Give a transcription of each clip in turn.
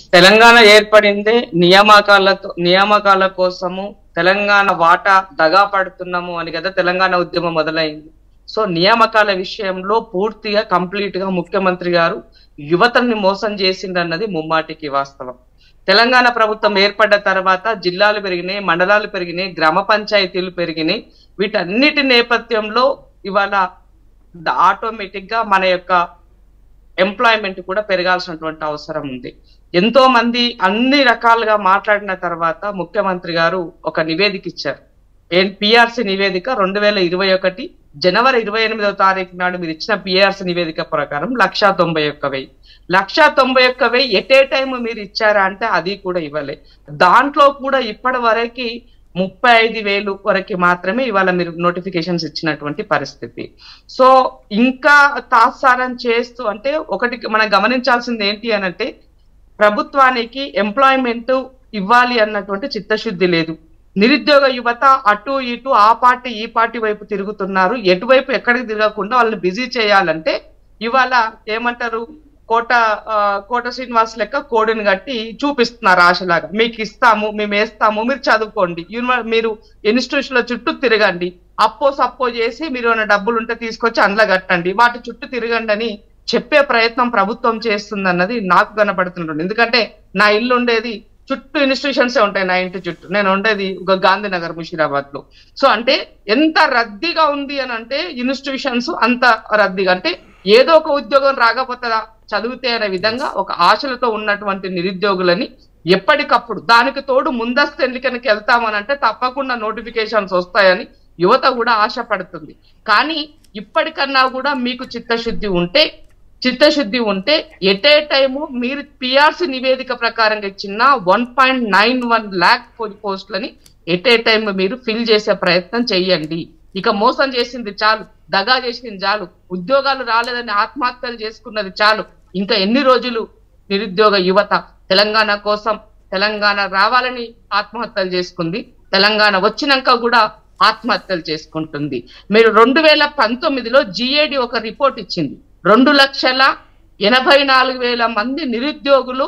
తెలంగాణ ఏర్పడిందే నియామకాలతో నియామకాల కోసము తెలంగాణ వాటా దగా పడుతున్నాము అని కదా తెలంగాణ ఉద్యమం మొదలైంది సో నియామకాల విషయంలో పూర్తిగా కంప్లీట్ గా ముఖ్యమంత్రి గారు యువతని మోసం చేసిందన్నది ముమ్మాటికి వాస్తవం తెలంగాణ ప్రభుత్వం ఏర్పడ్డ తర్వాత జిల్లాలు పెరిగినాయి మండలాలు పెరిగినాయి గ్రామ పంచాయతీలు పెరిగినాయి వీటన్నిటి నేపథ్యంలో ఇవాళ ఆటోమేటిక్ గా మన యొక్క ఎంప్లాయ్మెంట్ కూడా పెరగాల్సినటువంటి అవసరం ఉంది ఎంతో మంది అన్ని రకాలుగా మాట్లాడిన తర్వాత ముఖ్యమంత్రి గారు ఒక నివేదిక ఇచ్చారు ఏం పిఆర్సి నివేదిక రెండు వేల ఇరవై ఒకటి జనవరి ఇరవై ఎనిమిదవ తారీఖు నాడు మీరు ఇచ్చిన పిఆర్సి నివేదిక ప్రకారం లక్షా తొంభై ఒక్క వెయ్యి లక్షా తొంభై ఒక్క వెయ్యి ఎట్ ఏ టైం మీరు ఇచ్చారా అంటే అది కూడా ఇవ్వలే దాంట్లో కూడా ఇప్పటి వరకు ముప్పై ఐదు వేలు వరకు మాత్రమే ఇవాళ మీరు నోటిఫికేషన్స్ ఇచ్చినటువంటి పరిస్థితి సో ఇంకా తాత్సారం చేస్తూ అంటే ఒకటి మనం గమనించాల్సింది ఏంటి అని అంటే ప్రభుత్వానికి ఎంప్లాయ్మెంట్ ఇవ్వాలి అన్నటువంటి చిత్తశుద్ధి లేదు నిరుద్యోగ యువత అటు ఇటు ఆ పార్టీ ఈ పార్టీ వైపు తిరుగుతున్నారు ఎటువైపు ఎక్కడికి తిరగకుండా వాళ్ళని బిజీ చేయాలంటే ఇవాళ ఏమంటారు కోట ఆ, కోట శ్రీనివాస్ లెక్క కోడిని కట్టి చూపిస్తున్నారు ఆశలాగా మీకు ఇస్తాము మేము వేస్తాము మీరు చదువుకోండి యూనివర్ మీరు ఇన్స్టిట్యూషన్ల చుట్టూ తిరగండి అప్పో సప్పో చేసి మీరు ఏమైనా డబ్బులు ఉంటే తీసుకొచ్చి అందులో కట్టండి వాటి చుట్టూ తిరగండి అని చెప్పే ప్రయత్నం ప్రభుత్వం చేస్తుందన్నది నాకు కనపడుతుంటుంది ఎందుకంటే నా ఇల్లు ఉండేది చుట్టూ ఇన్స్టిట్యూషన్స్ ఉంటాయి నా ఇంటి చుట్టూ నేను ఉండేది ఒక గాంధీనగర్ ముషీరాబాద్ లో సో అంటే ఎంత రద్దీగా ఉంది అని అంటే ఇన్స్టిట్యూషన్స్ అంత రద్దీగా అంటే ఏదో ఒక ఉద్యోగం రాకపోతుందా చదివితే అనే విధంగా ఒక ఆశలతో ఉన్నటువంటి నిరుద్యోగులని ఎప్పటికప్పుడు దానికి తోడు ముందస్తు ఎన్నికనికి వెళ్తామని అంటే తప్పకుండా నోటిఫికేషన్స్ వస్తాయని యువత కూడా ఆశపడుతుంది కానీ ఇప్పటికన్నా కూడా మీకు చిత్తశుద్ధి ఉంటే చిత్తశుద్ధి ఉంటే ఎట్ ఏ టైము మీరు పిఆర్సి నివేదిక ప్రకారంగా ఇచ్చిన one point nine one lakh పోస్టులని ఎట్ ఏ టైం మీరు ఫిల్ చేసే ప్రయత్నం చెయ్యండి ఇక మోసం చేసింది చాలు దగా చేసింది చాలు ఉద్యోగాలు రాలేదని ఆత్మహత్యలు చేసుకున్నది చాలు ఇంకా ఎన్ని రోజులు నిరుద్యోగ యువత తెలంగాణ కోసం తెలంగాణ రావాలని ఆత్మహత్యలు చేసుకుంది తెలంగాణ వచ్చినాక కూడా ఆత్మహత్యలు చేసుకుంటుంది మీరు రెండు వేల పంతొమ్మిదిలో జిఏడి ఒక రిపోర్ట్ ఇచ్చింది రెండు లక్షల ఎనభై నాలుగు వేల మంది నిరుద్యోగులు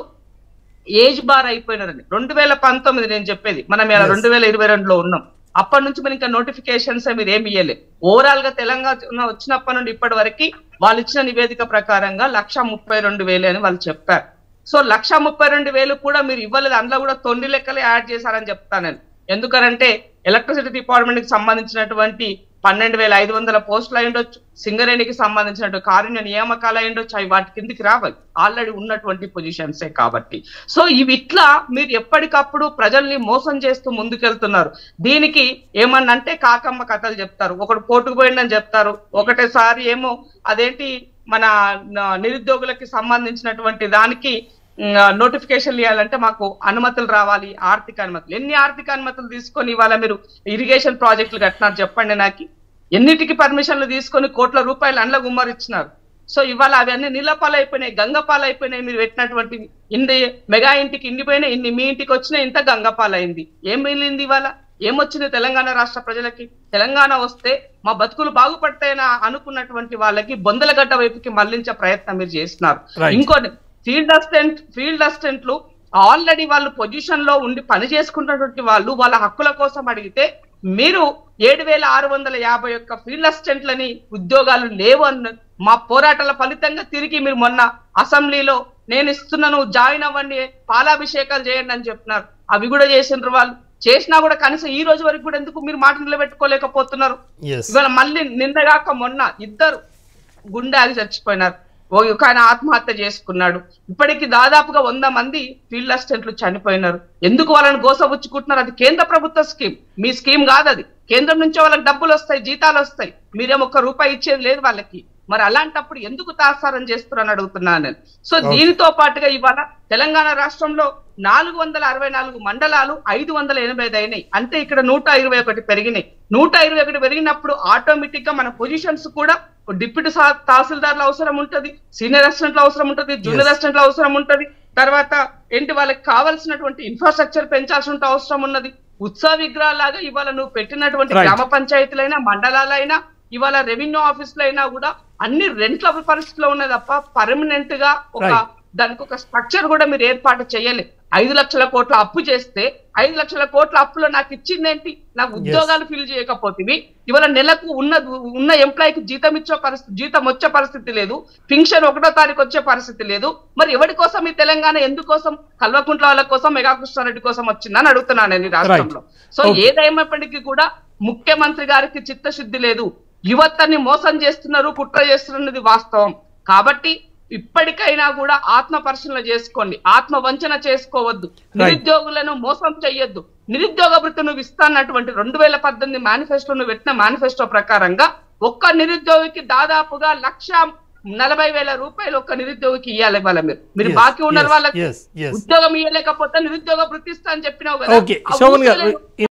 ఏజ్ బార్ అయిపోయినారని రెండు వేల పంతొమ్మిది నేను చెప్పేది మనం ఇలా Yes. రెండు వేల ఇరవై రెండులో ఉన్నాం అప్పటి నుంచి మరి ఇంకా నోటిఫికేషన్స్ మీరు ఏమి ఇయ్యలే ఓవరాల్ గా తెలంగాణ వచ్చినప్పటి నుండి ఇప్పటి వరకు వాళ్ళు ఇచ్చిన నివేదిక ప్రకారంగా లక్ష ముప్పై రెండు వేలు అని వాళ్ళు చెప్పారు సో లక్ష ముప్పై రెండు వేలు కూడా మీరు ఇవ్వలేదు అందులో కూడా తొండి లెక్కలే యాడ్ చేశారని చెప్తాను నేను ఎందుకనంటే ఎలక్ట్రిసిటీ డిపార్ట్మెంట్ కి సంబంధించినటువంటి పన్నెండు వేల ఐదు వందల పోస్టులు అయి ఉండొచ్చు సింగరేణికి సంబంధించినట్టు కారుణ్య నియామకాలు అయి ఉండొచ్చు అవి వాటి కిందికి రావాలి ఆల్రెడీ ఉన్నటువంటి పొజిషన్సే కాబట్టి సో ఇవి ఇట్లా మీరు ఎప్పటికప్పుడు ప్రజల్ని మోసం చేస్తూ ముందుకెళ్తున్నారు దీనికి ఏమన్నంటే కాకమ్మ కథలు చెప్తారు ఒకడు కోర్టుకు పోయిండని చెప్తారు ఒకటేసారి ఏమో అదేంటి మన న- నిరుద్యోగులకి సంబంధించినటువంటి దానికి నోటిఫికేషన్ ఇవ్వాలంటే మాకు అనుమతులు రావాలి ఆర్థిక అనుమతులు ఎన్ని ఆర్థిక అనుమతులు తీసుకొని ఇవాళ మీరు ఇరిగేషన్ ప్రాజెక్టులు కట్టినారు చెప్పండి నాకు ఎన్నిటికి పర్మిషన్లు తీసుకొని కోట్ల రూపాయలు అండ్ల గుమ్మరిచ్చినారు సో ఇవాళ అవన్నీ నీళ్ళపాలైపోయినాయి గంగపాలైపోయినాయి మీరు పెట్టినటువంటి ఇన్ని మెగా ఇంటికి ఇన్ని పోయినాయి ఇన్ని మీ ఇంటికి వచ్చినా ఇంత గంగపాలైంది ఏం మిగిలింది ఇవాళ ఏమొచ్చింది తెలంగాణ రాష్ట్ర ప్రజలకి తెలంగాణ వస్తే మా బతుకులు బాగుపడతాయని అనుకున్నటువంటి వాళ్ళకి బొందలగడ్డ వైపుకి మళ్లించే ప్రయత్నం మీరు చేస్తున్నారు Right. ఇంకోటి ఫీల్డ్ అసిస్టెంట్ ఫీల్డ్ అసిస్టెంట్లు ఆల్రెడీ వాళ్ళు పొజిషన్ లో ఉండి పని చేసుకున్నటువంటి వాళ్ళు వాళ్ళ హక్కుల కోసం అడిగితే మీరు ఏడు వేల ఆరు వందల యాభై ఒక్క ఫీల్డ్ అసిస్టెంట్లని ఉద్యోగాలు లేవు అన్న మా పోరాటాల ఫలితంగా తిరిగి మీరు మొన్న అసెంబ్లీలో నేను ఇస్తున్నాను జాయిన్ అవ్వండి పాలాభిషేకాలు చేయండి అని చెప్తున్నారు అవి కూడా చేసిండ్రు వాళ్ళు చేసినా కూడా కనీసం ఈ రోజు వరకు కూడా ఎందుకు మీరు మాట నిలబెట్టుకోలేకపోతున్నారు ఎస్ ఇవాళ మళ్ళీ నిన్నగాక మొన్న ఇద్దరు గుండె ఆగి చచ్చిపోయినారు ఓ ఒక ఆయన ఆత్మహత్య చేసుకున్నాడు ఇప్పటికి దాదాపుగా వంద మంది ఫీల్డ్ అసిస్టెంట్లు చనిపోయినారు ఎందుకు వాళ్ళని గోసబుచ్చుకుంటున్నారు అది కేంద్ర ప్రభుత్వ స్కీమ్ మీ స్కీమ్ కాదు అది కేంద్రం నుంచి వాళ్ళకి డబ్బులు వస్తాయి జీతాలు వస్తాయి మీరేం ఒక్క రూపాయి ఇచ్చేది లేదు వాళ్ళకి మరి అలాంటప్పుడు ఎందుకు తాత్సారం చేస్తున్నారని అడుగుతున్నాను నేను సో దీనితో పాటుగా ఇవాళ తెలంగాణ రాష్ట్రంలో నాలుగు వందల అరవై నాలుగు మండలాలు ఐదు వందల ఎనభై ఐదు అయినాయి అంటే ఇక్కడ నూట ఇరవై ఒకటి పెరిగినాయి నూట ఇరవై ఒకటి పెరిగినప్పుడు ఆటోమేటిక్ గా మన పొజిషన్స్ కూడా డిప్యూటీ సా- తహసీల్దార్ల అవసరం ఉంటది సీనియర్ అసిస్టెంట్ల అవసరం ఉంటది జూనియర్ Yes. అసిస్టెంట్ల అవసరం ఉంటది తర్వాత ఏంటి వాళ్ళకి కావాల్సినటువంటి ఇన్ఫ్రాస్ట్రక్చర్ పెంచాల్సిన అవసరం ఉన్నది ఉత్సవ విగ్రహాలాగా ఇవాళ నువ్వు పెట్టినటువంటి Right. గ్రామ పంచాయతీలైనా మండలాలైనా ఇవాళ రెవెన్యూ ఆఫీసులు అయినా కూడా అన్ని రెంట్ల పరిస్థితిలో ఉన్నాయి తప్ప పర్మనెంట్ గా ఒక Right. దానికి ఒక స్ట్రక్చర్ కూడా మీరు ఏర్పాటు చేయాలి ఐదు లక్షల కోట్ల అప్పు చేస్తే ఐదు లక్షల కోట్ల అప్పులో నాకు ఇచ్చిందేంటి నాకు ఉద్యోగాలు ఫిల్ చేయకపోతే ఇవాళ నెలకు ఉన్న ఉన్న ఎంప్లాయీకి జీతం ఇచ్చే పరిస్థితి జీతం వచ్చే పరిస్థితి లేదు పింఛన్ ఒకటో తారీఖు వచ్చే పరిస్థితి లేదు మరి ఎవరి కోసం ఈ తెలంగాణ ఎందుకోసం కల్వకుంట్ల వాళ్ళ కోసం మెగా కృష్ణారెడ్డి కోసం వచ్చిందని అడుగుతున్నాను నేను ఈ రాష్ట్రంలో సో Okay. ఏదేమైనప్పటికీ కూడా ముఖ్యమంత్రి గారికి చిత్తశుద్ధి లేదు యువతని మోసం చేస్తున్నారు కుట్ర చేస్తున్నది వాస్తవం కాబట్టి ఇప్పటికైనా కూడా ఆత్మ పరిశీలన చేసుకోండి ఆత్మ వంచన చేసుకోవద్దు నిరుద్యోగులను మోసం చెయ్యొద్దు నిరుద్యోగ వృత్తి నువ్వు ఇస్తానటువంటి రెండు వేల పద్దెనిమిది మేనిఫెస్టో నువ్వు పెట్టిన మేనిఫెస్టో ప్రకారంగా ఒక్క నిరుద్యోగికి దాదాపుగా లక్ష నలభై వేల రూపాయలు ఒక్క నిరుద్యోగికి ఇవ్వాలి ఇవాళ మీరు మీరు Yes, బాకీ ఉన్న yes, వాళ్ళకి yes, yes. ఉద్యోగం ఇవ్వలేకపోతే నిరుద్యోగ వృత్తి ఇస్తా అని చెప్పినావు కదా ఓకే ఆ శోభన్ గారు ఊసలేని-